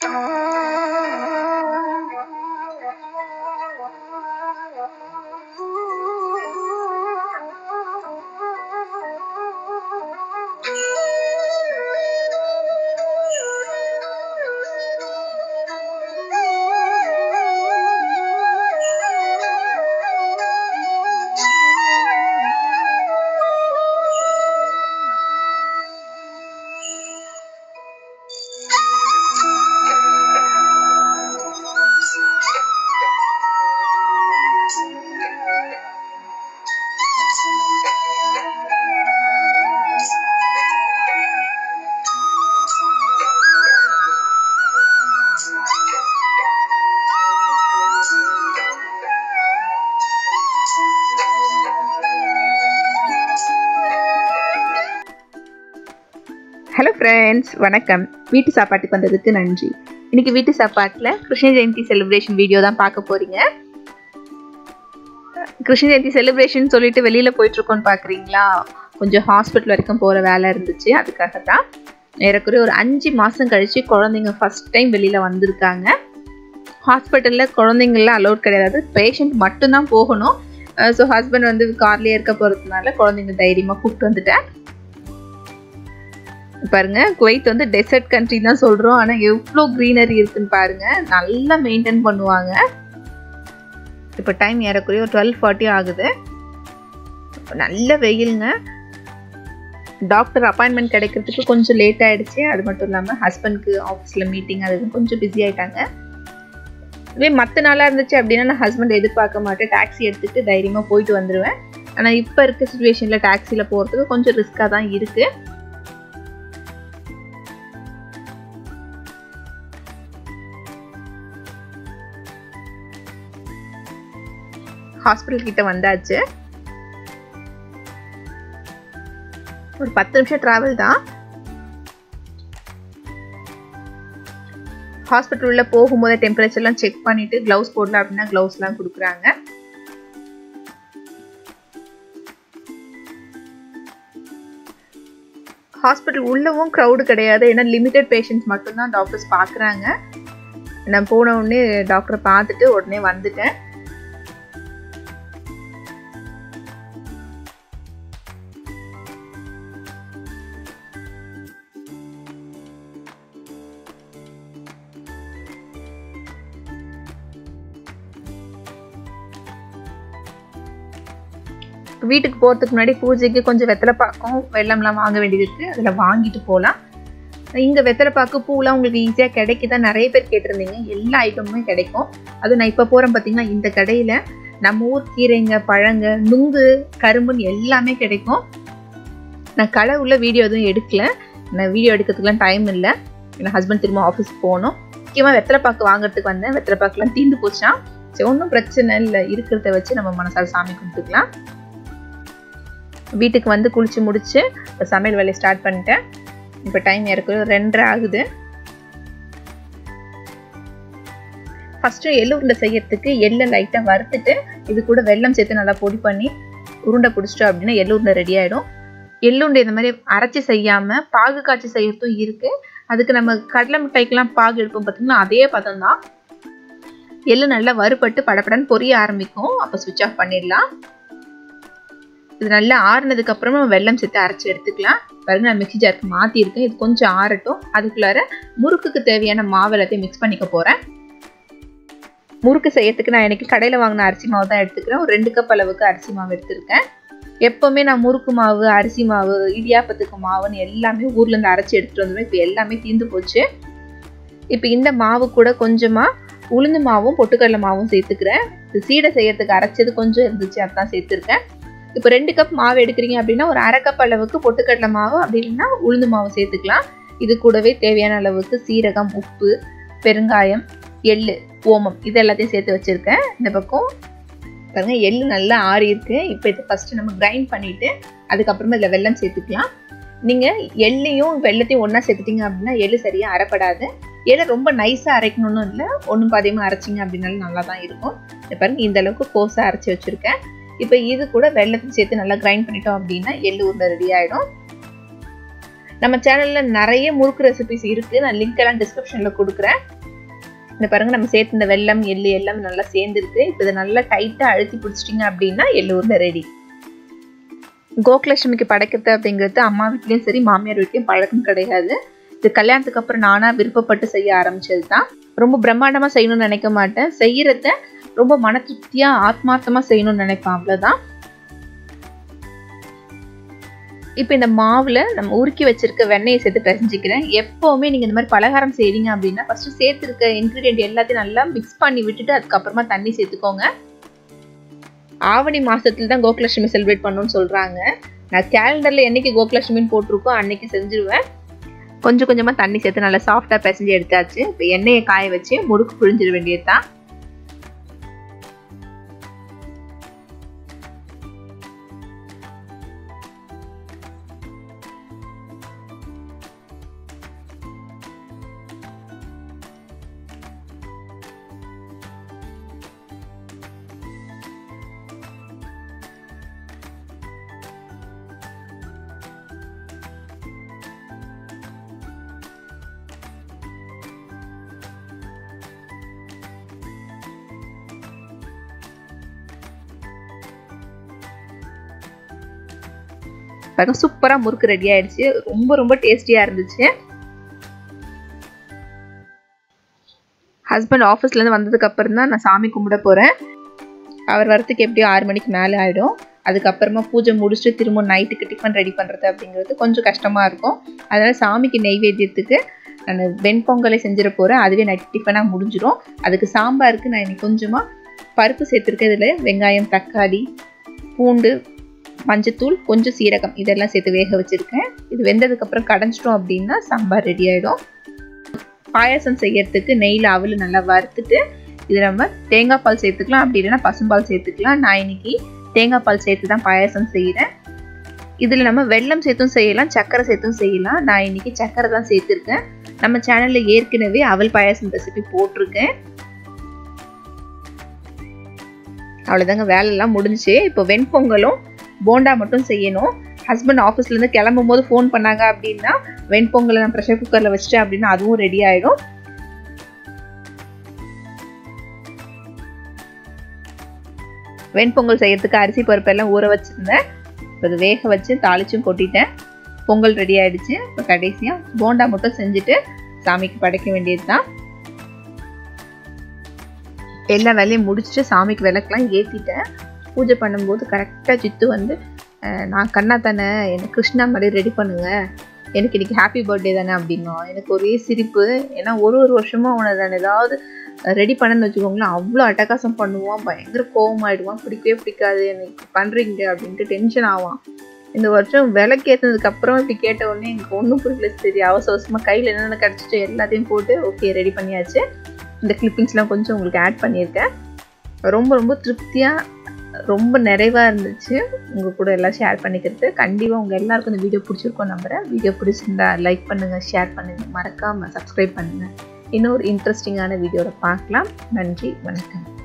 hello friends வணக்கம் வீட்டு சாப்பாட்டுக்கு வந்ததுக்கு நன்றி இன்னைக்கு வீட்டு சாப்பாட்டில் கிருஷ்ண ஜெயந்தி செலிப்ரேஷன் வீடியோ தான் பார்க்க போறீங்க கிருஷ்ண ஜெயந்தி செலிப்ரேஷன் சொல்லிட்டு வெளியில் போயிட்டுருக்கோன்னு பார்க்குறீங்களா கொஞ்சம் ஹாஸ்பிட்டல் வரைக்கும் போகிற வேலை இருந்துச்சு அதுக்காக தான் ஏறக்குறைய ஒரு அஞ்சு மாதம் கழித்து குழந்தைங்க ஃபஸ்ட் டைம் வெளியில் வந்திருக்காங்க ஹாஸ்பிட்டலில் குழந்தைங்கள்லாம் அலோட் கிடையாது பேஷண்ட் மட்டும்தான் போகணும் ஸோ ஹஸ்பண்ட் வந்து கார்லேயே இருக்க போகிறதுனால குழந்தைங்க தைரியமாக கூப்பிட்டு வந்துட்டேன் பாருங்க குவைத் வந்து டெசர்ட் கண்ட்ரி தான் சொல்கிறோம் ஆனால் எவ்வளோ க்ரீனரி இருக்குன்னு பாருங்க நல்லா மெயின்டைன் பண்ணுவாங்க இப்போ டைம் ஏறக்குறைய ஒரு டுவெல் ஃபார்ட்டி ஆகுது நல்ல வெயிலுங்க டாக்டர் அப்பாயின்மெண்ட் கிடைக்கிறதுக்கு கொஞ்சம் லேட் ஆகிடுச்சு அது மட்டும் இல்லாமல் ஹஸ்பண்ட்க்கு ஆஃபீஸில் மீட்டிங் அது இதுன்னு கொஞ்சம் பிஸி ஆகிட்டாங்க இதே மற்ற நாளாக இருந்துச்சு அப்படின்னா நான் ஹஸ்பண்ட் எதிர்பார்க்க மாட்டேன் டாக்ஸி எடுத்துகிட்டு தைரியமாக போயிட்டு வந்துடுவேன் ஆனால் இப்போ இருக்க சுச்சுவேஷனில் டாக்ஸியில் போகிறதுக்கு கொஞ்சம் ரிஸ்க்காக தான் இருக்குது ஹாஸ்பிட்டல் கிட்ட வந்தாச்சு ஒரு பத்து நிமிஷம் டிராவல் தான் ஹாஸ்பிட்டல் உள்ள போகும்போது டெம்பரேச்சர்லாம் செக் பண்ணிட்டு க்ளவுஸ் போடல அப்படின்னா க்ளவுஸ்லாம் கொடுக்குறாங்க ஹாஸ்பிட்டல் உள்ளவும் க்ரௌடு கிடையாது ஏன்னா லிமிட்டட் பேஷண்ட்ஸ் மட்டும்தான் டாக்டர்ஸ் பார்க்குறாங்க நான் போன உடனே டாக்டரை பார்த்துட்டு உடனே வந்துட்டேன் வீட்டுக்கு போகிறதுக்கு முன்னாடி பூஜைக்கு கொஞ்சம் வெத்தலை பாக்கம் வெள்ளம்லாம் வாங்க வேண்டியது இருக்குது அதில் வாங்கிட்டு போகலாம் இங்கே வெத்தலை பாக்கு பூலாம் உங்களுக்கு ஈஸியாக கிடைக்குதா நிறைய பேர் கேட்டிருந்தீங்க எல்லா ஐட்டமுமே கிடைக்கும் அது நான் இப்போ போகிறேன் பார்த்தீங்கன்னா இந்த கடையில் நம்ம ஊர் கீரைங்க பழங்க நுங்கு கரும்புன்னு எல்லாமே கிடைக்கும் நான் கடை உள்ள வீடியோ எதுவும் எடுக்கல நான் வீடியோ எடுக்கிறதுக்குலாம் டைம் இல்லை என் ஹஸ்பண்ட் திரும்ப ஆஃபீஸ் போகணும் முக்கியமாக வெத்தலை பாக்கு வாங்குறதுக்கு வந்தேன் வெத்தலை பாக்குலாம் தீந்து போச்சான் சரி ஒன்றும் பிரச்சனை இல்லை இருக்கிறத வச்சு நம்ம மனசால் சாமி கும்பிட்டுக்கலாம் வீட்டுக்கு வந்து குளிச்சு முடிச்சு இப்போ சமையல் வேலையை ஸ்டார்ட் பண்ணிட்டேன் இப்போ டைம் ஏறக்குறைய ரெண்டரை ஆகுது ஃபஸ்ட்டு எள்ளு உருண்டை செய்யறதுக்கு எள்ளை லைட்டாக வறுத்துட்டு இது கூட வெல்லம் சேர்த்து நல்லா பொடி பண்ணி உருண்டை பிடிச்சிட்டோம் அப்படின்னா எள்ளு உருண்டை ரெடி ஆகிடும் எள்ளுண்டை இந்த மாதிரி அரைச்சி செய்யாமல் பாகு காய்ச்சி செய்யறதும் இருக்குது அதுக்கு நம்ம கடலை மிட்டாய்க்கெலாம் பாகு எடுப்போம் பார்த்திங்கன்னா அதே பதம் தான் எள்ளு நல்லா வறுபட்டு படப்படன்னு பொரிய ஆரம்பிக்கும் அப்போ சுவிட்ச் ஆஃப் பண்ணிடலாம் இது நல்லா ஆறுனதுக்கு அப்புறமா வெள்ளம் சேர்த்து அரைச்சி எடுத்துக்கலாம் பாருங்க நான் மிக்சி ஜாருக்கு மாற்றிருக்கேன் இது கொஞ்சம் ஆறட்டும் அதுக்குள்ளார முறுக்குக்கு தேவையான மாவு எல்லாத்தையும் மிக்ஸ் பண்ணிக்க போகிறேன் முறுக்கு செய்யறதுக்கு நான் எனக்கு கடையில் வாங்கின அரிசி மாவு தான் எடுத்துக்கிறேன் ஒரு ரெண்டு கப் அளவுக்கு அரிசி மாவு எடுத்திருக்கேன் எப்போவுமே நான் முறுக்கு மாவு அரிசி மாவு இடியாப்பத்துக்கு மாவுன்னு எல்லாமே ஊர்லேருந்து அரைச்சி எடுத்துகிட்டு வந்துடுவேன் இப்போ எல்லாமே தீர்ந்து போச்சு இப்போ இந்த மாவு கூட கொஞ்சமாக உளுந்து மாவும் பொட்டுக்கடலை மாவும் சேர்த்துக்கிறேன் இது சீடை செய்யறதுக்கு அரைச்சது கொஞ்சம் இருந்துச்சு அதான் சேர்த்துருக்கேன் இப்போ ரெண்டு கப் மாவு எடுக்கிறீங்க அப்படின்னா ஒரு அரை கப் அளவுக்கு பொட்டுக்கடலை மாவு அப்படி இல்லைன்னா உளுந்து மாவு சேர்த்துக்கலாம் இது கூடவே தேவையான அளவுக்கு சீரகம் உப்பு பெருங்காயம் எள்ளு ஓமம் இது எல்லாத்தையும் சேர்த்து வச்சுருக்கேன் இந்த பக்கம் பாருங்க எள்ளு நல்லா ஆறி இருக்கு இப்போ இது ஃபஸ்ட்டு நம்ம கிரைண்ட் பண்ணிவிட்டு அதுக்கப்புறமா இதில் வெல்லம் சேர்த்துக்கலாம் நீங்கள் எள்ளையும் வெள்ளத்தையும் ஒன்றா சேர்த்துட்டீங்க அப்படின்னா எள்ளு சரியாக அரைப்படாது எள்ளை ரொம்ப நைஸாக அரைக்கணும்னு இல்லை ஒன்றும் பாதியமாக அரைச்சிங்க அப்படின்னாலும் நல்லா தான் இருக்கும் இந்த பாருங்க இந்த அளவுக்கு கோஸாக அரைச்சி வச்சுருக்கேன் இப்போ இது கூட வெள்ளத்தையும் சேர்த்து நல்லா கிரைண்ட் பண்ணிட்டோம் அப்படின்னா எள்ளு உருண்டை ரெடி ஆகிடும் நம்ம சேனலில் நிறைய முறுக்கு ரெசிபிஸ் இருக்குது நான் லிங்க் எல்லாம் டிஸ்கிரிப்ஷனில் கொடுக்குறேன் இந்த பாருங்க நம்ம சேர்த்து இந்த வெல்லம் எள்ளு எல்லாம் நல்லா சேர்ந்துருக்கு இப்போ இதை நல்லா டைட்டாக அழுத்தி பிடிச்சிட்டிங்க அப்படின்னா எள்ளு உருண்டை ரெடி கோகுலட்சுமிக்கு படைக்கிறது அப்படிங்கிறது அம்மா வீட்லேயும் சரி மாமியார் வீட்லேயும் பழக்கம் கிடையாது இது கல்யாணத்துக்கு அப்புறம் நானாக விருப்பப்பட்டு செய்ய ஆரம்பிச்சது தான் ரொம்ப பிரம்மாண்டமாக செய்யணும்னு நினைக்க மாட்டேன் செய்யறத ரொம்ப மன திருப்தியாக ஆத்மார்த்தமாக செய்யணும்னு நினைப்பேன் அவ்வளோதான் இப்போ இந்த மாவில் நம்ம உருக்கி வச்சிருக்க வெண்ணெயை சேர்த்து பிசைஞ்சிக்கிறேன் எப்போவுமே நீங்கள் இந்த மாதிரி பலகாரம் செய்வீங்க அப்படின்னா ஃபஸ்ட்டு சேர்த்துருக்க இன்க்ரீடியன்ட் எல்லாத்தையும் நல்லா மிக்ஸ் பண்ணி விட்டுட்டு அதுக்கப்புறமா தண்ணி சேர்த்துக்கோங்க ஆவணி மாதத்துல தான் கோகுலட்சுமி செலிப்ரேட் பண்ணணும்னு சொல்கிறாங்க நான் கேலண்டரில் என்னைக்கு கோகுலட்சுமின்னு போட்டிருக்கோ அன்னைக்கு செஞ்சுருவேன் கொஞ்சம் கொஞ்சமாக தண்ணி சேர்த்து நல்லா சாஃப்டாக பிசைஞ்சு எடுத்தாச்சு இப்போ எண்ணெயை காய வச்சு முறுக்கு புழிஞ்சிட வேண்டியது தான் பாருங்க சூப்பராக முறுக்கு ரெடி ஆயிடுச்சு ரொம்ப ரொம்ப டேஸ்டியாக இருந்துச்சு ஹஸ்பண்ட் ஆஃபீஸ்லேருந்து வந்ததுக்கு அப்புறம் தான் நான் சாமி கும்பிட போகிறேன் அவர் வரத்துக்கு எப்படியும் ஆறு மணிக்கு மேலே ஆகிடும் அதுக்கப்புறமா பூஜை முடிச்சுட்டு திரும்ப நைட்டுக்கு டிஃபன் ரெடி பண்ணுறது அப்படிங்கிறது கொஞ்சம் கஷ்டமாக இருக்கும் அதனால் சாமிக்கு நெய்வேத்தியத்துக்கு நான் வெண்பொங்கலை செஞ்சிட போகிறேன் அதுவே நைட் டிஃபனாக முடிஞ்சிடும் அதுக்கு சாம்பாருக்கு நான் இன்னைக்கு கொஞ்சமாக பருப்பு சேர்த்துருக்கேன் இதில் வெங்காயம் தக்காளி பூண்டு மஞ்சத்தூள் கொஞ்சம் சீரகம் இதெல்லாம் சேர்த்து வேக வச்சுருக்கேன் இது வெந்ததுக்கப்புறம் கடைஞ்சிட்டோம் அப்படின்னா சாம்பார் ரெடி ஆகிடும் பாயாசம் செய்யறதுக்கு நெய்யில் அவல் நல்லா வறுத்துட்டு இது நம்ம தேங்காய் பால் சேர்த்துக்கலாம் அப்படி இல்லைன்னா பசும்பால் சேர்த்துக்கலாம் நான் இன்னைக்கு தேங்காய் பால் சேர்த்து தான் பாயாசம் செய்கிறேன் இதில் நம்ம வெல்லம் சேர்த்தும் செய்யலாம் சக்கரை சேர்த்தும் செய்யலாம் நான் இன்னைக்கு சக்கரை தான் சேர்த்துருக்கேன் நம்ம சேனலில் ஏற்கனவே அவல் பாயாசம் ரெசிபி போட்டிருக்கேன் அவ்வளோதாங்க வேலையெல்லாம் முடிஞ்சுச்சு இப்போ வெண்பொங்கலும் போண்டா மட்டும் செய்யணும் ஹஸ்பண்ட் ஆஃபீஸ்லேருந்து கிளம்பும் போது ஃபோன் பண்ணாங்க அப்படின்னா வெண்பொங்கலை நான் ப்ரெஷர் குக்கரில் வச்சிட்டேன் அப்படின்னா அதுவும் ரெடி ஆகிடும் வெண்பொங்கல் செய்யறதுக்கு அரிசி பருப்பெல்லாம் ஊற வச்சுருந்தேன் இப்போ அது வேக வச்சு தாளிச்சும் கொட்டிட்டேன் பொங்கல் ரெடி ஆகிடுச்சு இப்போ கடைசியாக போண்டா மட்டும் செஞ்சுட்டு சாமிக்கு படைக்க வேண்டியது தான் எல்லா வேலையும் முடிச்சுட்டு சாமிக்கு விளக்கெலாம் ஏற்றிட்டேன் பூஜை பண்ணும்போது கரெக்டாக சித்து வந்து நான் கண்ணா தானே எனக்கு கிருஷ்ணா மாதிரி ரெடி பண்ணுங்க எனக்கு இன்னைக்கு ஹாப்பி பர்த்டே தானே அப்படின்னோம் எனக்கு ஒரே சிரிப்பு ஏன்னா ஒரு ஒரு வருஷமும் அவனை நான் ஏதாவது ரெடி பண்ணன்னு வச்சுக்கோங்களேன் அவ்வளோ அட்டகாசம் பண்ணுவான் பயங்கர கோவமாயிடுவான் பிடிக்கவே பிடிக்காது எனக்கு பண்ணுறீங்க அப்படின்ட்டு டென்ஷன் ஆவான் இந்த வருஷம் விலைக்கு ஏற்றினதுக்கு அப்புறம் இப்படி கேட்ட உடனே எனக்கு ஒன்றும் புரியல சரி அவசர அவசரமாக கையில் என்னென்ன கிடச்சிட்டு எல்லாத்தையும் போட்டு ஓகே ரெடி பண்ணியாச்சு இந்த கிளிப்பிங்ஸ்லாம் கொஞ்சம் உங்களுக்கு ஆட் பண்ணியிருக்கேன் ரொம்ப ரொம்ப திருப்தியாக ரொம்ப நிறைவாக இருந்துச்சு உங்கள் கூட எல்லாம் ஷேர் பண்ணிக்கிறது கண்டிப்பாக உங்கள் எல்லாருக்கும் இந்த வீடியோ பிடிச்சிருக்கோம் நம்புகிறேன் வீடியோ பிடிச்சிருந்தா லைக் பண்ணுங்கள் ஷேர் பண்ணுங்கள் மறக்காமல் சப்ஸ்கிரைப் பண்ணுங்கள் இன்னொரு இன்ட்ரெஸ்டிங்கான வீடியோவில் பார்க்கலாம் நன்றி வணக்கம்